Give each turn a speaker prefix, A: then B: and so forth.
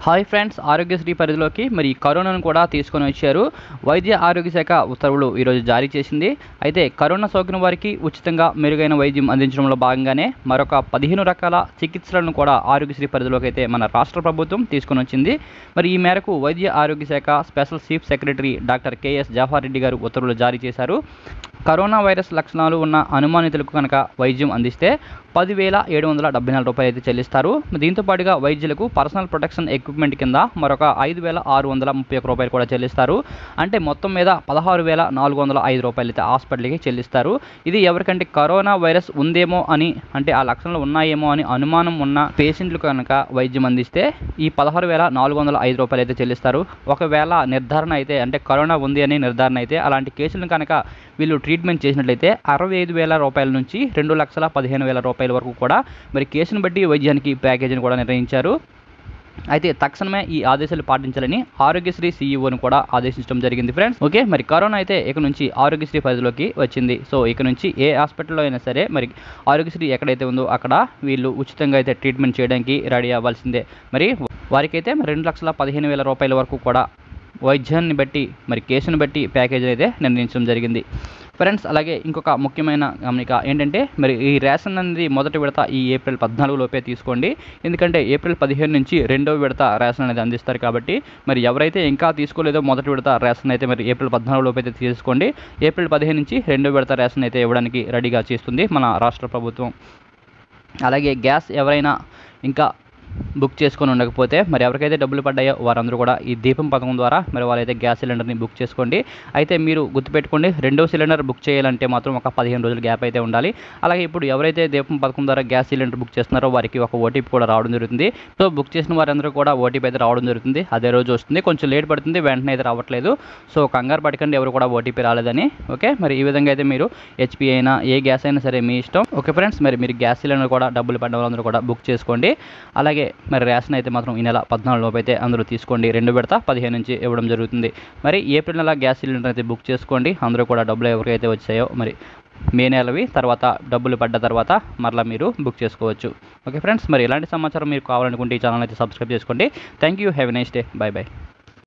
A: hi friends Aarogyasri పరిధిలోకి మరి ఈ కరోనాను కూడా తీసుకొని వచ్చారు వైద్య ఆరోగ్య శాఖ ఉత్తర్వులు ఈరోజు జారీ చేసింది అయితే కరోనా సోకిన వారికి ఉచితంగా మెరుగైన వైద్యం అందించడంలో భాగంగానే మరొక పదిహేను రకాల చికిత్సలను కూడా ఆరోగ్యశ్రీ పరిధిలోకి అయితే మన రాష్ట్ర ప్రభుత్వం తీసుకొని వచ్చింది మరి ఈ మేరకు వైద్య ఆరోగ్య శాఖ special chief secretary doctor KS Jawahar Reddy గారు ఉత్తర్వులు జారీ చేశారు కరోనా వైరస్ లక్షణాలు ఉన్న అనుమానితులకు కనుక వైద్యం అందిస్తే పదివేల ఏడు వందల డెబ్బై నాలుగు రూపాయలు అయితే చెల్లిస్తారు దీంతో పాటుగా వైద్యులకు పర్సనల్ ప్రొటెక్షన్ ఎక్విప్మెంట్ కింద మరొక ఐదు వేల ఆరు వందల ముప్పై ఒక రూపాయలు కూడా చెల్లిస్తారు అంటే మొత్తం మీద పదహారు వేల నాలుగు వందల ఐదు రూపాయలు అయితే హాస్పిటల్కి చెల్లిస్తారు ఇది ఎవరికంటే కరోనా వైరస్ ఉందేమో అని అంటే ఆ లక్షణాలు ఉన్నాయేమో అని అనుమానం ఉన్న పేషెంట్లు కనుక వైద్యం అందిస్తే ఈ పదహారు వేల నాలుగు వందల ఐదు రూపాయలు అయితే చెల్లిస్తారు ఒకవేళ నిర్ధారణ అయితే అంటే కరోనా ఉంది అని నిర్ధారణ అయితే అలాంటి కేసులను కనుక వీళ్ళు ట్రీట్మెంట్ చేసినట్లయితే అరవై ఐదు వేల రూపాయల నుంచి రెండు లక్షల పదిహేను వేల రూపాయల వరకు కూడా మరి కేసును బట్టి వైద్యానికి ప్యాకేజీని కూడా నిర్ణయించారు అయితే తక్షణమే ఈ ఆదేశాలు పాటించాలని ఆరోగ్యశ్రీ సీఈఓను కూడా ఆదేశించడం జరిగింది ఫ్రెండ్స్ ఓకే మరి కరోనా అయితే ఇక నుంచి ఆరోగ్యశ్రీ పరిధిలోకి వచ్చింది సో ఇక నుంచి ఏ హాస్పిటల్లో అయినా సరే మరి ఆరోగ్యశ్రీ ఎక్కడైతే ఉందో అక్కడ వీళ్ళు ఉచితంగా అయితే ట్రీట్మెంట్ చేయడానికి రెడీ అవ్వాల్సిందే మరి వారికైతే రెండు లక్షల పదిహేను వేల రూపాయల వరకు కూడా వైద్యాన్ని బట్టి మరి కేసును బట్టి ప్యాకేజ్ అయితే నిర్ణయించడం జరిగింది ఫ్రెండ్స్ అలాగే ఇంకొక ముఖ్యమైన గమనిక ఏంటంటే మరి ఈ రేషన్ అనేది మొదటి విడత ఈ ఏప్రిల్ పద్నాలుగు లోపే తీసుకోండి ఎందుకంటే ఏప్రిల్ పదిహేను నుంచి రెండో విడత రేషన్ అనేది అందిస్తారు కాబట్టి మరి ఎవరైతే ఇంకా తీసుకోలేదో మొదటి విడత రేషన్ అయితే మరి ఏప్రిల్ పద్నాలుగు లోపు అయితే తీసుకోండి ఏప్రిల్ పదిహేను నుంచి రెండో విడత రేషన్ అయితే ఇవ్వడానికి రెడీగా చేస్తుంది మన రాష్ట్ర ప్రభుత్వం అలాగే గ్యాస్ ఎవరైనా ఇంకా బుక్ చేసుకొని ఉండకపోతే మరి ఎవరికైతే డబ్బులు పడ్డాయో వారందరూ కూడా ఈ దీపం పథకం ద్వారా మరి వాళ్ళైతే గ్యాస్ సిలిండర్ని బుక్ చేసుకోండి అయితే మీరు గుర్తుపెట్టుకోండి రెండో సిలిండర్ బుక్ చేయాలంటే మాత్రం ఒక పదిహేను రోజుల గ్యాప్ అయితే ఉండాలి అలాగే ఇప్పుడు ఎవరైతే దీపం పథకం ద్వారా గ్యాస్ సిలిండర్ బుక్ చేస్తున్నారో వారికి ఒక ఓటీపీ కూడా రావడం జరుగుతుంది సో బుక్ చేసిన వారందరూ కూడా ఓటీపీ అయితే రావడం జరుగుతుంది అదే రోజు వస్తుంది కొంచెం లేట్ పడుతుంది వెంటనే అయితే రావట్లేదు సో కంగారు పడకండి ఎవరు కూడా ఓటీపీ రాలేదని ఓకే మరి ఈ విధంగా అయితే మీరు హెచ్పి అయినా ఏ గ్యాస్ అయినా సరే మీ ఇష్టం ఓకే ఫ్రెండ్స్ మరి మీరు గ్యాస్ సిలిండర్ కూడా డబ్బులు పడ్డ వాళ్ళందరూ కూడా బుక్ చేసుకోండి అలాగే మరి రేషన్ అయితే మాత్రం ఈ నెల పద్నాలుగు లోపు అయితే అందరూ తీసుకోండి రెండు విడత పదిహేను నుంచి ఇవ్వడం జరుగుతుంది మరి ఏప్రిల్ నెల గ్యాస్ సిలిండర్ అయితే బుక్ చేసుకోండి అందరూ కూడా డబ్బులు ఎవరికైతే వచ్చాయో మరి మే నెలవి తర్వాత డబ్బులు పడ్డ తర్వాత మరలా మీరు బుక్ చేసుకోవచ్చు ఓకే ఫ్రెండ్స్ మరి ఇలాంటి సమాచారం మీరు కావాలనుకుంటే ఈ ఛానల్ అయితే సబ్స్క్రైబ్ చేసుకోండి thank you have nice day bye bye